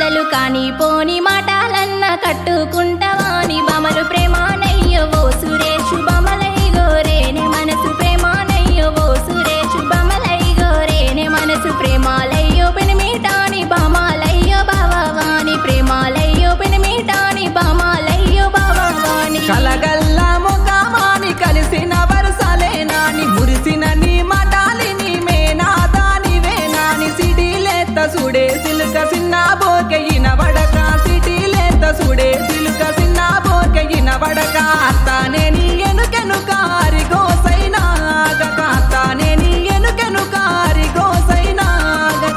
పెద్దలు కాని పోని మాటాలన్న కట్టుకుంటవాని బమలు ప్రేమానయ్యో ఓ సురేషు బమలై గోరేనే మనసు ప్రేమానయ్యో ఓ సురేషు బమలై గోరేనే మనసు ప్రేమాలయ్యో పెనిమిటాని బామాలయ్యో బావాని ప్రేమాలయ్యో పెనిమిటాని బామాలయ్యో బావాని కలగల్ల ముఖమాని కలిసిన వరుసలేనాని మురిసిన నీ మటాలిని మేనాదాని వేనాని సిటీలేత సుడే సిలుక సిన్న బోకెయిన వడక సిటీలేత సుడే సిలుక సిన్న బోకెయిన వడక అత్తానే నీ ఎనుకెనుకారి గోసైనా ఆగక అత్తానే నీ ఎనుకెనుకారి గోసైనా ఆగక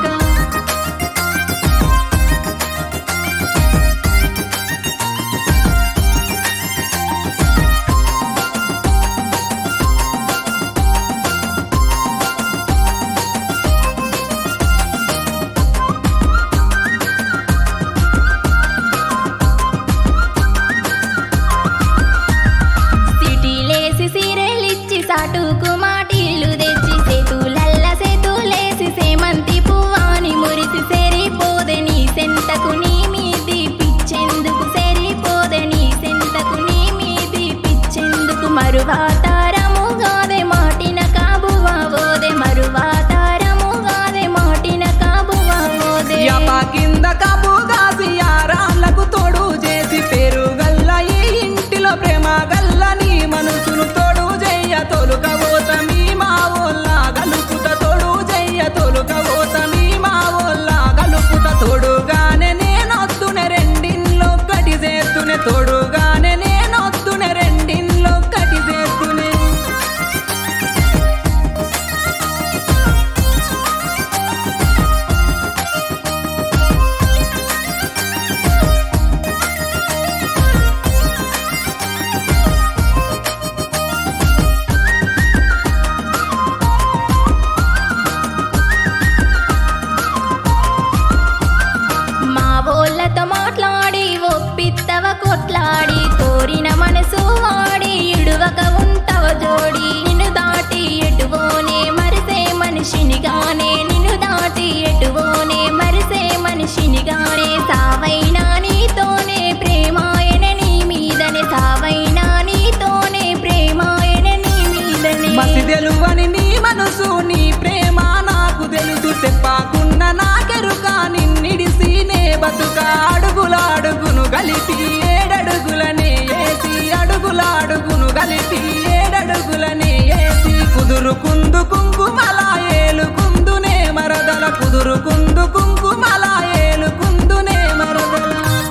సిటీలేసి సీరెలిచ్చి సాటుకు మాటిల్లు తెచ్చి సేతులల్ల సేతులేసి సేమంతి పువ్వాని మురిసి సెరిపోదే నీ సెంతకు నీ మీది పిచ్చెందుకు సెరిపోదే నీ సెంతకు నీ మీది పిచ్చెందుకు మరువాతారముగాదే మాటిన కాబువా ఓదే మరువాతారముగాదే మాటిన కాబువా ఓదే యప కింద కబుగాసి యారాళ్ళకు తోడు చేసి పేరు గల్ల ఈ ఇంటిలో ప్రేమ గల్ల నీ మనసును తోడు చెయ్య తొలుక ఓత మీ మా ఓల్ల గలుపుత తోడు చెయ్య తొలుక ఓత మీ మా ఓల్ల గలుపుత తోడుగానే నేనొత్తునే రెండిన్లో కటి చేస్తునే తోడుగానే నేనొత్తునే రెండిన్లో కటి చేస్తునే మా వోళ్ళతో మాట్లాడి ఒప్పిత్తవ కొట్లాడి కోరిన మనసు వాడి ఇడువక ఉంటవ జోడి నిన్ను దాటి ఎటువోనే మరిసే మనిషినిగానే నిన్ను దాటి ఎటువోనే మరిసే మనిషినిగానే సావైనా నీతోనే ప్రేమాయన నీ మీదనే సావైనా నీతోనే ప్రేమాయన నీ మీదనే మసి తెలువని నీ మనసు నీ ప్రేమ నాకు తెలుసు చెప్పాకున్న నాకెరుక నిన్నిడిసి నే బతుక అడుగుల అడుగును గలిపి ఏడడుగులనే ఏసి అడుగుల అడుగును గలిపి ఏడడుగులనే ఏసి కుదురు కుందు కుంకుమల ఏలు కుందునే మరదల కుదురు కుందు కుంకుమల ఏలు కుందునే మరదల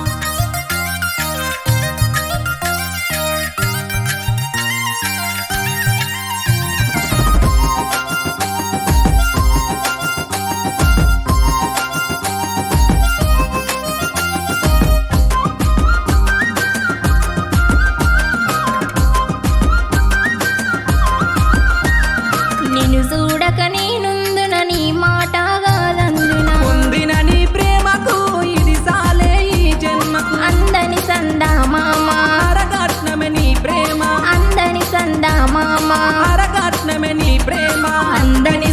నిన్ను చూడక నేనుందున నీ మాట కాదందున పొందిన నీ ప్రేమకు ఇది సాలే ఈ జన్మకు అందని సందా మామ అరగట్నమే నీ ప్రేమ అందని సందా మామ అరగట్నమే నీ ప్రేమ అందని